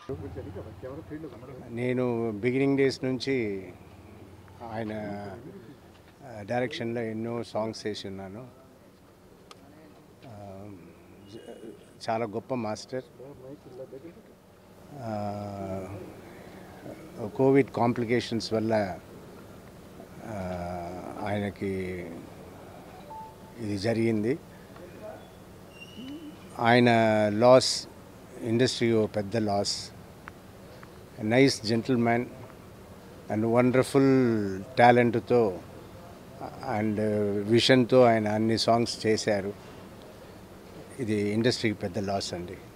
నేను beginning days నుంచి ఆయన ఆ, డైరెక్షన్లో ఎన్నో సాంగ్స్ వేసి ఉన్నాను ఆ, జ- చాలా గొప్ప మాస్టర్ ఆ, కోవిడ్ కాంప్లికేషన్స్ వల్ల ఆ, ఆయనకి ఇది జరిగింది ఆయన లాస్ ఇండస్ట్రీ ఓ పెద్ద loss nice gentleman and wonderful టాలెంట్తో అండ్ విషన్తో ఆయన అన్ని సాంగ్స్ చేశారు ఇది ఇండస్ట్రీకి పెద్ద లాస్ అండి